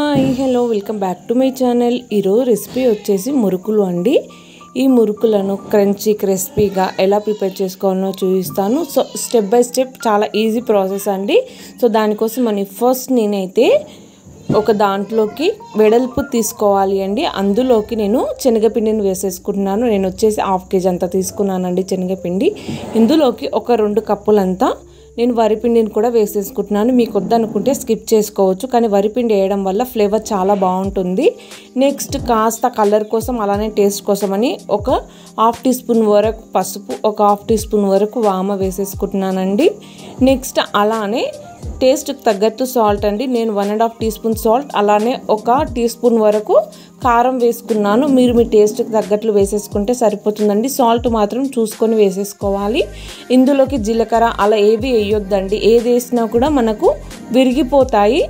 hi hello welcome back to my channel ఈరోజు recipe వచ్చేసి మురుకులు అండి ఈ మురుకులను క్రంచీ క్రిస్పీగా ఎలా ప్రిపేర్ చేసుకోవాలో చూపిస్తాను సో స్టెప్ బై స్టెప్ చాలా ఈజీ ప్రాసెస్ అండి సో దానికోసం మనం ఫస్ట్ నేనైతే ఒక దాంట్లోకి వెడల్పు తీసుకోవాలి అండి అందులోకి నేను శనగపిండిని వేసేసుకుంటున్నాను నేను వచ్చేసి హాఫ్ కేజీ అంతా తీసుకున్నానండి శనగపిండి ఇందులోకి ఒక రెండు కప్పులంతా నేను వరిపిండిని కూడా వేసేసుకుంటున్నాను మీకు వద్దనుకుంటే స్కిప్ చేసుకోవచ్చు కానీ వరిపిండి వేయడం వల్ల ఫ్లేవర్ చాలా బాగుంటుంది నెక్స్ట్ కాస్త కలర్ కోసం అలానే టేస్ట్ కోసం అని ఒక హాఫ్ టీ స్పూన్ వరకు పసుపు ఒక హాఫ్ టీ స్పూన్ వరకు వామ వేసేసుకుంటున్నానండి నెక్స్ట్ అలానే టేస్ట్కి తగ్గట్టు సాల్ట్ అండి నేను one and half teaspoon salt అలానే ఒక టీ స్పూన్ వరకు కారం వేసుకున్నాను మీరు మీ టేస్ట్కి తగ్గట్లు వేసేసుకుంటే సరిపోతుందండి సాల్ట్ మాత్రం చూసుకొని వేసేసుకోవాలి ఇందులోకి జీలకర్ర అలా ఏవి వేయొద్దండి ఏది వేసినా కూడా మనకు విరిగిపోతాయి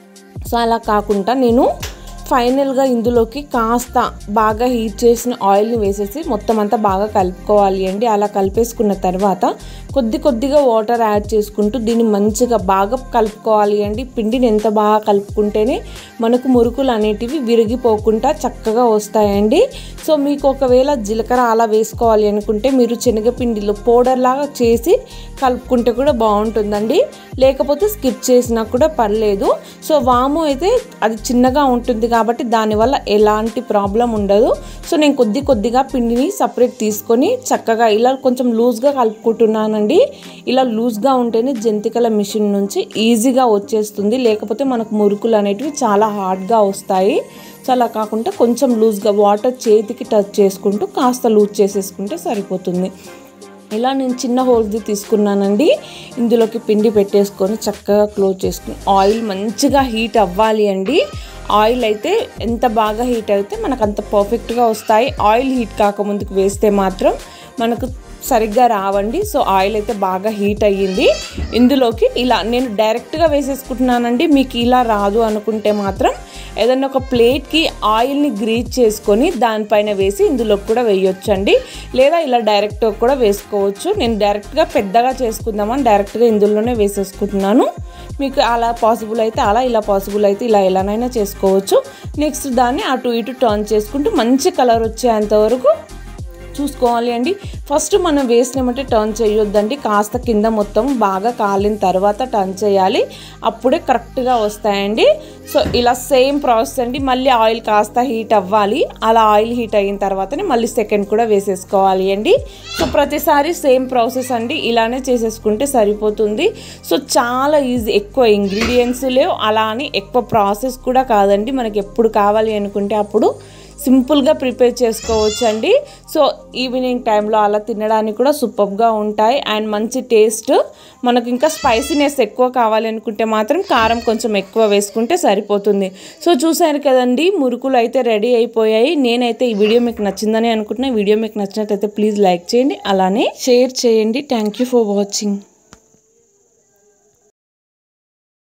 సో అలా కాకుండా నేను ఫైనల్గా ఇందులోకి కాస్త బాగా హీట్ చేసిన ఆయిల్ని వేసేసి మొత్తం అంతా బాగా కలుపుకోవాలి అండి అలా కలిపేసుకున్న తర్వాత కొద్ది కొద్దిగా వాటర్ యాడ్ చేసుకుంటూ దీన్ని మంచిగా బాగా కలుపుకోవాలి అండి పిండిని ఎంత బాగా కలుపుకుంటేనే మనకు మురుకులు అనేటివి విరిగిపోకుండా చక్కగా వస్తాయండి సో మీకు ఒకవేళ జీలకర్ర అలా వేసుకోవాలి అనుకుంటే మీరు శనగపిండిలో పౌడర్ లాగా చేసి కలుపుకుంటే కూడా బాగుంటుందండి లేకపోతే స్కిప్ చేసినా కూడా పర్లేదు సో వాము అయితే అది చిన్నగా ఉంటుంది కాబట్టి దానివల్ల ఎలాంటి ప్రాబ్లం ఉండదు సో నేను కొద్ది కొద్దిగా పిండిని సపరేట్ తీసుకొని చక్కగా ఇలా కొంచెం లూజ్గా కలుపుకుంటున్నానండి ఇలా లూజ్గా ఉంటేనే జంతికల మిషన్ నుంచి ఈజీగా వచ్చేస్తుంది లేకపోతే మనకు మురుకులు అనేటివి చాలా హార్డ్గా వస్తాయి సో అలా కాకుండా కొంచెం లూజ్గా వాటర్ చేతికి టచ్ చేసుకుంటూ కాస్త లూజ్ చేసేసుకుంటే సరిపోతుంది ఇలా నేను చిన్న హోల్స్ది తీసుకున్నానండి ఇందులోకి పిండి పెట్టేసుకొని చక్కగా క్లోజ్ చేసుకుని ఆయిల్ మంచిగా హీట్ అవ్వాలి అండి ఆయిల్ అయితే ఎంత బాగా హీట్ అయితే మనకు అంత పర్ఫెక్ట్గా వస్తాయి ఆయిల్ హీట్ కాకముందుకు వేస్తే మాత్రం మనకు సరిగ్గా రావండి సో ఆయిల్ అయితే బాగా హీట్ అయ్యింది ఇందులోకి ఇలా నేను డైరెక్ట్గా వేసేసుకుంటున్నానండి మీకు ఇలా రాదు అనుకుంటే మాత్రం ఏదన్నా ఒక ప్లేట్కి ఆయిల్ని గ్రీజ్ చేసుకొని దానిపైన వేసి ఇందులోకి కూడా వేయొచ్చండి లేదా ఇలా డైరెక్ట్ కూడా వేసుకోవచ్చు నేను డైరెక్ట్గా పెద్దగా చేసుకుందామని డైరెక్ట్గా ఇందులోనే వేసేసుకుంటున్నాను మీకు అలా పాసిబుల్ అయితే అలా ఇలా పాసిబుల్ అయితే ఇలా ఎలానైనా చేసుకోవచ్చు నెక్స్ట్ దాన్ని అటు ఇటు టర్న్ చేసుకుంటూ మంచి కలర్ వచ్చేంత వరకు చూసుకోవాలి అండి ఫస్ట్ మనం వేసినామంటే టర్న్ చేయొద్దండి కాస్త కింద మొత్తం బాగా కాలిన తర్వాత టర్న్ చేయాలి అప్పుడే కరెక్ట్గా వస్తాయండి సో ఇలా సేమ్ ప్రాసెస్ అండి మళ్ళీ ఆయిల్ కాస్త హీట్ అవ్వాలి అలా ఆయిల్ హీట్ అయిన తర్వాతనే మళ్ళీ సెకండ్ కూడా వేసేసుకోవాలి అండి సో ప్రతిసారి సేమ్ ప్రాసెస్ అండి ఇలానే చేసేసుకుంటే సరిపోతుంది సో చాలా ఈజీ ఎక్కువ ఇంగ్రీడియంట్స్ లేవు అలా అని ఎక్కువ ప్రాసెస్ కూడా కాదండి మనకి ఎప్పుడు కావాలి అనుకుంటే అప్పుడు సింపుల్గా ప్రిపేర్ చేసుకోవచ్చు అండి సో ఈవినింగ్ టైంలో అలా తినడానికి కూడా సూపర్గా ఉంటాయి అండ్ మంచి టేస్ట్ మనకు ఇంకా స్పైసీనెస్ ఎక్కువ కావాలి అనుకుంటే మాత్రం కారం కొంచెం ఎక్కువ వేసుకుంటే సరిపోతుంది సో చూసారు కదండి మురుకులు అయితే రెడీ అయిపోయాయి నేనైతే ఈ వీడియో మీకు నచ్చిందని అనుకుంటున్నా వీడియో మీకు నచ్చినట్లయితే ప్లీజ్ లైక్ చేయండి అలానే షేర్ చేయండి థ్యాంక్ యూ ఫర్ వాచింగ్